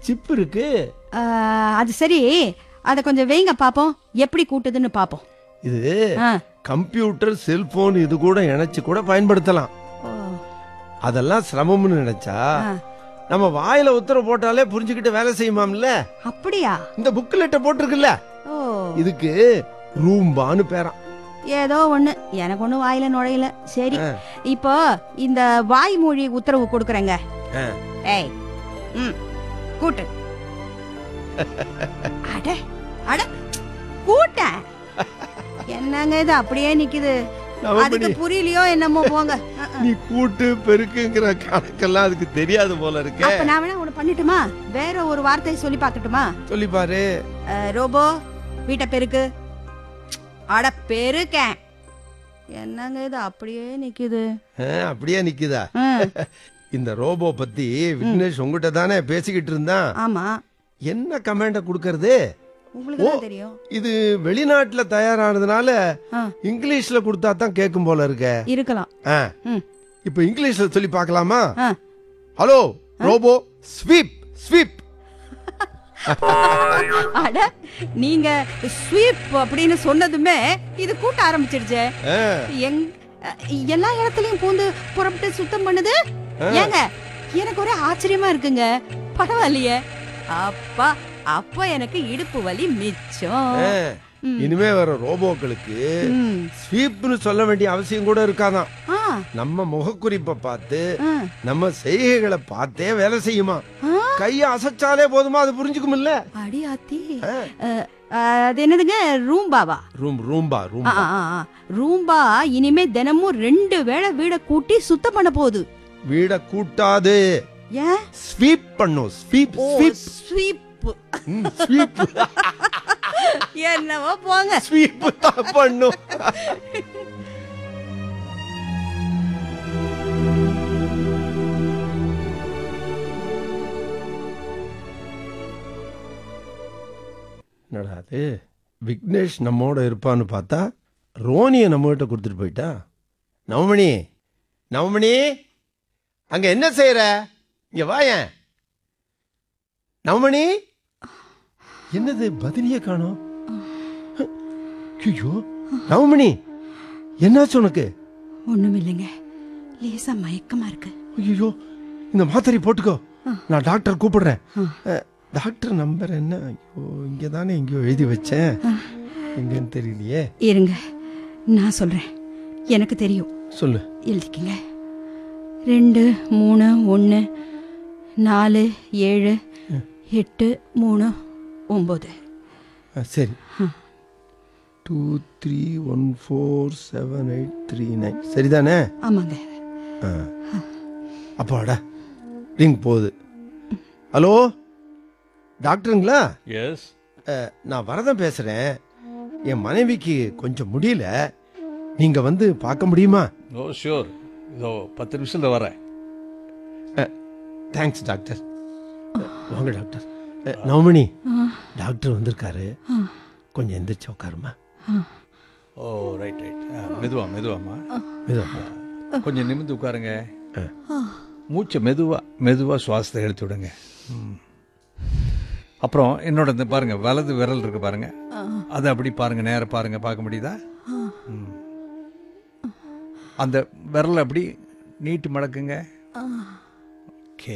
Chip இருக்கு ஆ, அது சரி அதை கொஞ்சம் வைங்க பாப்போம் எப்படி கூட்டுதுன்னு பாப்போம் இது ஆ. கம்ப்யூட்டர் செல்போன் இது கூட இணைச்சு கூட பயன்படுத்தலாம் ஓ, அதெல்லாம் சிரமம்னு நினைச்சா ஆ. நம்ம வாயில உத்தரவு போட்டாலே புரிஞ்சுக்கிட்டு வேலை செய்யுமாம்ல அப்படியா இந்த புக்லெட்ட போட்டிருக்குல்ல ஓ இதுக்கு ரூம்பான்னு பேராம் ஏதோ ஒண்ணு எனக்கு ஒண்ணு வாயில நுழையல சரி ஆ. இப்போ இந்த வாய்மொழி உத்தரவு கொடுக்குறேங்க ஆ. ஏய் ம் கூட்டு அட அட கூட்ட என்னங்க இது அப்படியே நிக்குது நவம்படி, அதுக்கு புரியலையோ என்னமோ போங்க அ, அ. நீ கூட்டு பெருக்குங்கிற கணக்கெல்லாம் அதுக்கு தெரியாது போல இருக்க அப்ப நான் வேணா ஒண்ணு பண்ணட்டுமா வேற ஒரு வார்த்தை சொல்லி பார்க்கட்டுமா சொல்லி பாரு அஹ், ரோபோ வீட்டை பெருக்கு அட பெருக்கேன் என்னங்க இது அப்படியே நிக்குது ஆ, அப்படியே நிக்குதா ம், இந்த ரோபோ பத்தி விக்னேஷ் உங்ககிட்ட தானே பேசிக்கிட்டு இருந்தான் ஆமா என்ன கமெண்ட கொடுக்கறது உங்களுக்கு தான் தெரியும் இது வெளிநாட்டுல தயாரானதுனால ஆ. இங்கிலீஷ்ல கொடுத்தா தான் கேட்கும் போல இருக்க இருக்கலாம் ஆ. ம். இப்ப இங்கிலீஷ்ல சொல்லி பார்க்கலாமா ஆ. ஹலோ ரோபோ ஸ்வீப் ஸ்வீப் அட நீங்க ஸ்வீப் அப்படின்னு சொன்னதுமே இது கூட்ட ஆரம்பிச்சிடுச்சே எங் அஹ், எல்லா இடத்துலயும் பூந்து புறப்பட்டு சுத்தம் பண்ணுது ஏங்க எனக்கு ஒரே ஆச்சரியமா இருக்குங்க பரவாயில்லையே அப்பா அப்ப எனக்கு இடுப்பு வலி மிச்சம் ம். இனிமே வர ரோபோக்களுக்கு ம். ஸ்வீப்னு சொல்ல வேண்டிய அவசியம் கூட இருக்காதான் ஆ, நம்ம முகக்குறிப்பை பார்த்து ஆ. நம்ம செய்கைகளை பார்த்தே வேலை செய்யுமா ஆ. கைய அசைச்சாலே போதுமா அது புரிஞ்சுக்குமில்ல அடி ஆத்தி ஆ. அஹ், அஹ், அது என்னதுங்க ரூம்பாவா ரூம் ரூம்பா ஆ, ரூம்பா ஆ, ஆ. ரூம்பா இனிமே தினமும் ரெண்டு வேளை வீட கூட்டி சுத்தம் பண்ண போகுது வீட கூட்டாது ஏன் ஸ்வீப் பண்ணும் ஸ்வீப் ஓ ஸ்வீப் ஸ்வீப் ஸ்வீப் என்னவோ போங்க ஸ்வீப் தான் பண்ணும் என்னடா அது விக்னேஷ் நம்மோட இருப்பான்னு பார்த்தா ரோனியை நம்மகிட்ட கொடுத்துட்டு போயிட்டா நவமணி நவமணி அங்க என்ன செய்யற இங்க வாயேன் நவமணி என்னது பதிலிய காணோம் ஐயோ நவமணி என்னாச்சு உனக்கு ஒண்ணும் இல்லைங்க லேசா மயக்கமா இருக்கு ஐயோ இந்த மாத்திரை போட்டுக்கோ நான் டாக்டர் கூப்பிடுறேன் ஆ. அஹ், டாக்டர் நம்பர் என்ன ஐயோ இங்கே தானே எங்கேயோ எழுதி வச்சேன் எங்கன்னு தெரியலையே இருங்க நான் சொல்றேன் எனக்கு தெரியும் சொல்லு எழுதிக்கங்க ரெண்டு மூணு ஒன்று நாலு ஏழு எட்டு மூணு ஒம்பது ஆ, சரி two three one four seven eight three nine சரிதானே ஆமாங்க ஆ. அப்பாடா ரிங் போகுது ஹலோ டாக்டருங்களா எஸ் அஹ், நான் வரதன் பேசுறேன் என் மனைவிக்கு கொஞ்சம் முடியல நீங்க வந்து பார்க்க முடியுமா ஓ ஷூர் இதோ பத்து நிமிஷத்தில் வரேன் தேங்க்ஸ் டாக்டர் அஹ், வாங்க டாக்டர் அஹ், நவமணி டாக்டர் வந்திருக்காரு கொஞ்சம் எந்திரிச்சு உட்காருமா ஓ ரைட் ரைட் மெதுவா மெதுவாம்மா மெதுவா. கொஞ்சம் நிமிர்ந்து உட்காருங்க மூச்சை மெதுவா மெதுவா சுவாசத்தை எடுத்து விடுங்க ம். அப்புறம் என்னோட இந்த பாருங்க வலது விரல் இருக்கு பாருங்க அதை அப்படி பாருங்க நேரா பாருங்க பார்க்க முடியுதா ம். அந்த விரல் அப்படி நீட்டு மடக்குங்க ஓகே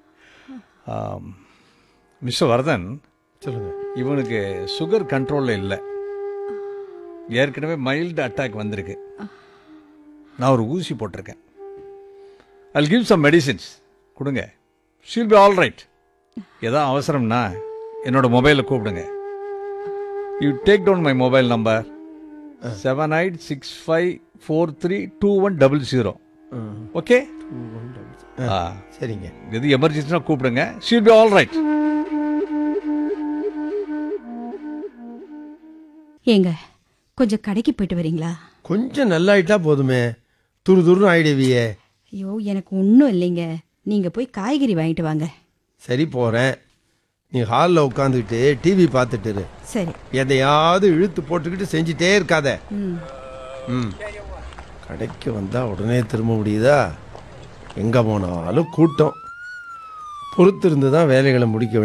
மிஸ்டர் வரதன் சொல்லுங்க இவனுக்கு சுகர் கண்ட்ரோலில் இல்லை ஏற்கனவே மைல்டு அட்டாக் வந்திருக்கு நான் ஒரு ஊசி போட்டிருக்கேன் I'll give some மெடிசின்ஸ் கொடுங்க ஷீல் பி ஆல் ரைட் ஏதோ அவசரம்னா என்னோட மொபைலில் கூப்பிடுங்க you take down my mobile number seven eight six five four three two one double zero okay ஆ சரிங்க எது எமர்ஜென்சினா கூப்பிடுங்க ஷீல் பி ஆல் ரைட் ஏங்க கொஞ்சம் கடைக்கு போயிட்டு வரீங்களா கொஞ்சம் நல்லாயிட்டா போதுமே துரு துருன்னு ஆயிடுவியே ஐயோ எனக்கு ஒன்றும் இல்லைங்க நீங்க போய் காய்கறி வாங்கிட்டு வாங்க சரி போறேன் நீ ஹாலில் உட்காந்துக்கிட்டு டிவி பார்த்துட்டு இரு சரி எதையாவது இழுத்து போட்டுக்கிட்டு செஞ்சிட்டே இருக்காத ம் ம் கடைக்கு வந்தா உடனே திரும்ப முடியுதா எங்க போனாலும் கூட்டம் பொறுத்திருந்து தான் வேலைகளை முடிக்க